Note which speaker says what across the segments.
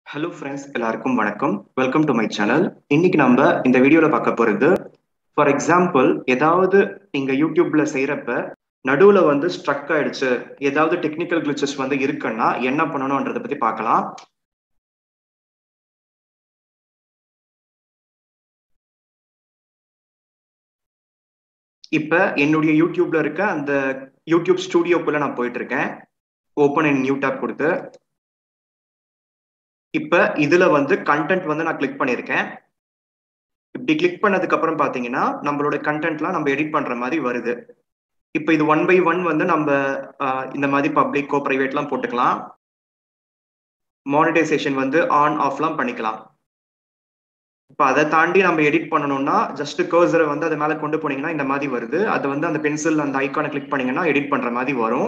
Speaker 1: hello friends எல்லாருக்கும் வணக்கம் welcome to my channel இன்னைக்கு நம்ம இந்த வீடியோல பார்க்க போறது ஃபார் எக்ஸாம்பிள் ஏதாவது நீங்க யூடியூப்ல செய்யறப்ப நடுவுல வந்து ஸ்ட்ரக் ஆயிடுச்சு ஏதாவது டெக்னிக்கல் கிளிச்சஸ் வந்து இருக்குன்னா என்ன பண்ணணும்ன்றத பத்தி பார்க்கலாம் இப்ப என்னுடைய யூடியூப்ல இருக்க அந்த யூடியூப் ஸ்டுடியோக்குள்ள நான் போயிட்டு இருக்கேன் ஓப்பன் அண்ட் நியூ டேப் கொடுத்து இப்ப இதுல வந்து கண்டென்ட் வந்து நான் கிளிக் பண்ணியிருக்கேன் இப்படி கிளிக் பண்ணதுக்கு அப்புறம் பாத்தீங்கன்னா நம்மளோட கண்டென்ட்லாம் நம்ம எடிட் பண்ற மாதிரி வருது இப்ப இது ஒன் பை ஒன் வந்து நம்ம இந்த மாதிரி பப்ளிக்கோ ப்ரைவேட்லாம் போட்டுக்கலாம் மானிட்டைசேஷன் வந்து ஆன் ஆஃப்லாம் பண்ணிக்கலாம் இப்ப அதை தாண்டி நம்ம எடிட் பண்ணணும்னா ஜஸ்ட் கர்சரை வந்து அது மேல கொண்டு போனீங்கன்னா இந்த மாதிரி வருது அது வந்து அந்த பென்சில் அந்த ஐக்கானை கிளிக் பண்ணீங்கன்னா எடிட் பண்ற மாதிரி வரும்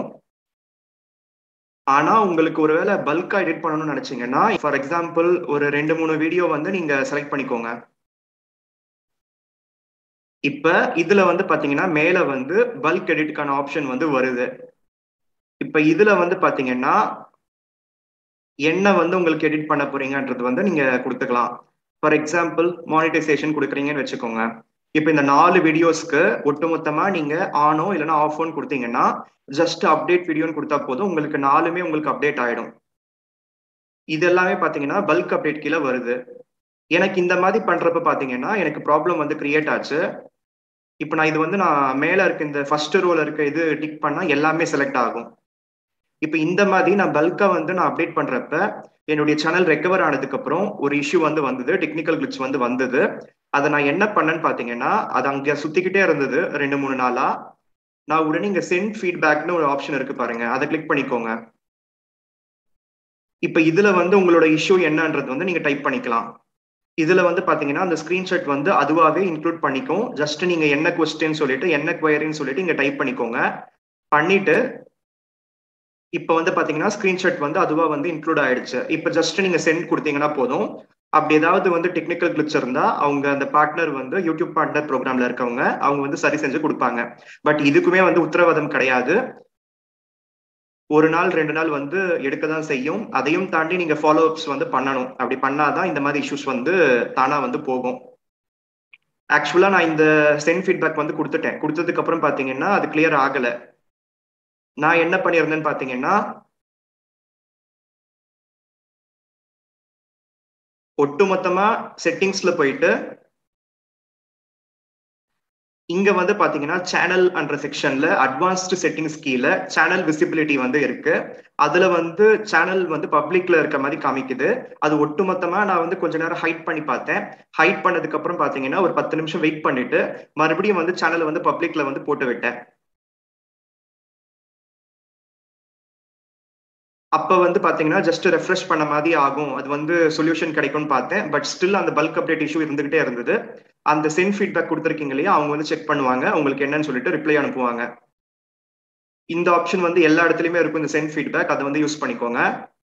Speaker 1: ஆனா உங்களுக்கு ஒருவேளை பல்கா எடிட் பண்ணணும்னு நினைச்சீங்கன்னா ஃபார் எக்ஸாம்பிள் ஒரு ரெண்டு மூணு வீடியோ வந்து நீங்க செலக்ட் பண்ணிக்கோங்க இப்ப இதுல வந்து பாத்தீங்கன்னா மேல வந்து பல்க் எடிட்கான ஆப்ஷன் வந்து வருது இப்ப இதுல வந்து பாத்தீங்கன்னா என்ன வந்து உங்களுக்கு எடிட் பண்ண போறீங்கன்றது வந்து நீங்க கொடுத்துக்கலாம் ஃபார் எக்ஸாம்பிள் மானிட்டைசேஷன் கொடுக்குறீங்கன்னு வச்சுக்கோங்க இப்போ இந்த நாலு வீடியோஸ்க்கு ஒட்டுமொத்தமா நீங்க ஆனோ இல்லைன்னா ஆஃபோன் கொடுத்தீங்கன்னா ஜஸ்ட் அப்டேட் வீடியோன்னு கொடுத்தா போதும் உங்களுக்கு நாலுமே உங்களுக்கு அப்டேட் ஆயிடும் இது எல்லாமே பாத்தீங்கன்னா பல்க் அப்டேட் கீழே வருது எனக்கு இந்த மாதிரி பண்றப்ப பாத்தீங்கன்னா எனக்கு ப்ராப்ளம் வந்து கிரியேட் ஆச்சு இப்போ நான் இது வந்து நான் மேல இருக்க இந்த ஃபர்ஸ்ட் ரோல இருக்க இது டிக் பண்ணா எல்லாமே செலக்ட் ஆகும் இப்போ இந்த மாதிரி நான் பல்கா வந்து நான் அப்டேட் பண்றப்ப என்னுடைய சேனல் ரெக்கவர் ஆனதுக்கு அப்புறம் ஒரு இஷ்யூ வந்து வந்தது டெக்னிக்கல் கிளிச் வந்து வந்தது அதை நான் என்ன பண்ணேன்னு பாத்தீங்கன்னா அது அங்க சுத்திக்கிட்டே இருந்தது ரெண்டு மூணு நாளா நான் உடனே இங்க சென்ட் ஃபீட்பேக்னு ஒரு ஆப்ஷன் இருக்கு பாருங்க அதை கிளிக் பண்ணிக்கோங்க இப்ப இதுல வந்து உங்களோட இஷ்யூ என்னன்றது வந்து நீங்க டைப் பண்ணிக்கலாம் இதுல வந்து பாத்தீங்கன்னா அந்த ஸ்கிரீன்ஷாட் வந்து அதுவாகவே இன்க்ளூட் பண்ணிக்கும் ஜஸ்ட் நீங்க என்ன கொஸ்டின் சொல்லிட்டு என்ன குவரின்னு சொல்லிட்டு இங்க டைப் பண்ணிக்கோங்க பண்ணிட்டு இப்ப வந்து பாத்தீங்கன்னா ஸ்கிரீன்ஷாட் வந்து அதுவா வந்து இன்க்ளூட் ஆயிடுச்சு இப்ப ஜஸ்ட் நீங்க சென்ட் கொடுத்தீங்கன்னா போதும் அப்படி ஏதாவது வந்து டெக்னிக்கல் கிளிச் இருந்தா அவங்க அந்த பார்ட்னர் வந்து யூடியூப் பார்ட்னர் ப்ரோக்ராம்ல இருக்கவங்க அவங்க வந்து சரி செஞ்சு கொடுப்பாங்க பட் இதுக்குமே வந்து உத்தரவாதம் கிடையாது ஒரு நாள் ரெண்டு நாள் வந்து எடுக்க தான் செய்யும் அதையும் தாண்டி நீங்க ஃபாலோ அப்ஸ் வந்து பண்ணணும் அப்படி பண்ணாதான் இந்த மாதிரி இஷ்யூஸ் வந்து தானா வந்து போகும் ஆக்சுவலா நான் இந்த சென்ட் ஃபீட்பேக் வந்து கொடுத்துட்டேன் கொடுத்ததுக்கு அப்புறம் பாத்தீங்கன்னா அது கிளியர் ஆகல நான் என்ன பண்ணியிருந்தேன்னு பாத்தீங்கன்னா ஒட்டுமொத்தமா செட்டிங்ஸ்ல போயிட்டு இங்க வந்து பாத்தீங்கன்னா சேனல் என்ற செக்ஷன்ல அட்வான்ஸ்டு செட்டிங்ஸ் கீழே சேனல் விசிபிலிட்டி வந்து இருக்கு அதுல வந்து சேனல் வந்து பப்ளிக்ல இருக்க மாதிரி காமிக்குது அது ஒட்டுமொத்தமா நான் வந்து கொஞ்ச நேரம் ஹைட் பண்ணி பார்த்தேன் ஹைட் பண்ணதுக்கு அப்புறம் பாத்தீங்கன்னா ஒரு பத்து நிமிஷம் வெயிட் பண்ணிட்டு மறுபடியும் வந்து சேனல் வந்து பப்ளிக்ல வந்து போட்டு விட்டேன் அப்ப வந்து பாத்தீங்கன்னா ஜஸ்ட் ரெஃப்ரெஷ் பண்ண மாதிரி ஆகும் அது வந்து சொல்யூஷன் கிடைக்கும்னு பார்த்தேன் பட் ஸ்டில் அந்த பல்க் அப்டேட் இஷ்யூ இருந்துகிட்டே இருந்தது அந்த சென்ட் ஃபீட்பேக் கொடுத்துருக்கீங்க இல்லையா அவங்க வந்து செக் பண்ணுவாங்க உங்களுக்கு என்னன்னு சொல்லிட்டு ரிப்ளை அனுப்புவாங்க இந்த ஆப்ஷன் வந்து எல்லா இடத்துலயுமே இருக்கும் இந்த சென்ட் ஃபீட்பேக் அதை வந்து யூஸ் பண்ணிக்கோங்க